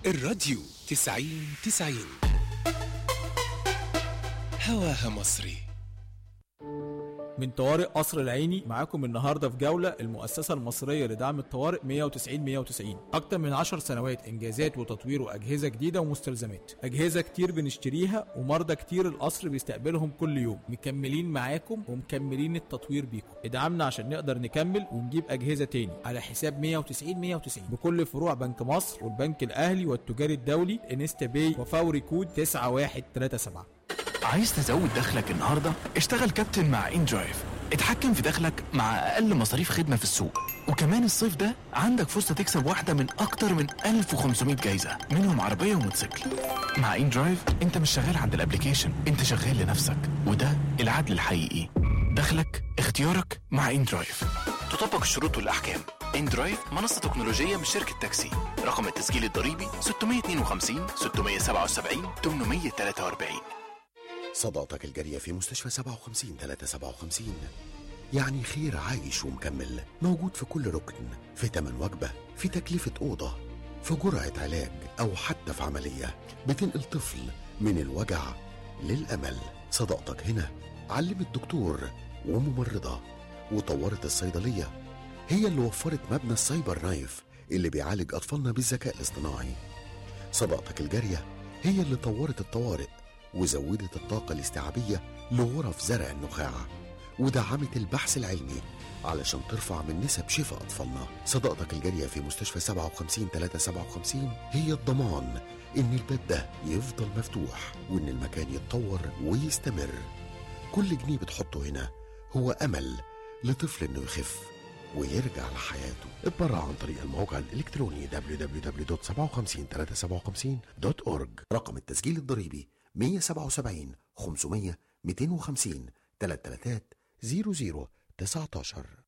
الراديو تسعين تسعين هواها مصري من طوارئ قصر العيني معاكم النهارده في جوله المؤسسه المصريه لدعم الطوارئ 190 190 اكتر من 10 سنوات انجازات وتطوير واجهزه جديده ومستلزمات اجهزه كتير بنشتريها ومرضى كتير القصر بيستقبلهم كل يوم مكملين معاكم ومكملين التطوير بيكم ادعمنا عشان نقدر نكمل ونجيب اجهزه تاني على حساب 190 190 بكل فروع بنك مصر والبنك الاهلي والتجاري الدولي انستا باي وفوري كود 9137 عايز تزود دخلك النهارده؟ اشتغل كابتن مع ان درايف اتحكم في دخلك مع اقل مصاريف خدمه في السوق وكمان الصيف ده عندك فرصه تكسب واحده من اكتر من 1500 جايزه منهم عربيه وموتوسيكل مع ان درايف انت مش شغال عند الابليكيشن انت شغال لنفسك وده العدل الحقيقي دخلك اختيارك مع ان درايف تطبق الشروط والاحكام ان درايف منصه تكنولوجيه من شركه تاكسي رقم التسجيل الضريبي 652 677 843 صداقتك الجارية في مستشفى 57 357 يعني خير عايش ومكمل موجود في كل ركن في تمن وجبة في تكلفة أوضة في جرعة علاج أو حتى في عملية بتنقل طفل من الوجع للأمل صداقتك هنا علمت دكتور وممرضة وطورت الصيدلية هي اللي وفرت مبنى السايبر نايف اللي بيعالج أطفالنا بالذكاء الاصطناعي صداقتك الجارية هي اللي طورت الطوارئ وزودت الطاقة الاستيعابية لغرف زرع النخاع ودعمت البحث العلمي علشان ترفع من نسب شفاء أطفالنا صداقتك الجارية في مستشفى 57 357 هي الضمان إن الباب ده يفضل مفتوح وإن المكان يتطور ويستمر كل جنيه بتحطه هنا هو أمل لطفل إنه يخف ويرجع لحياته اتبرع عن طريق الموقع الإلكتروني www.57357.org رقم التسجيل الضريبي 177 500 250 333 00 19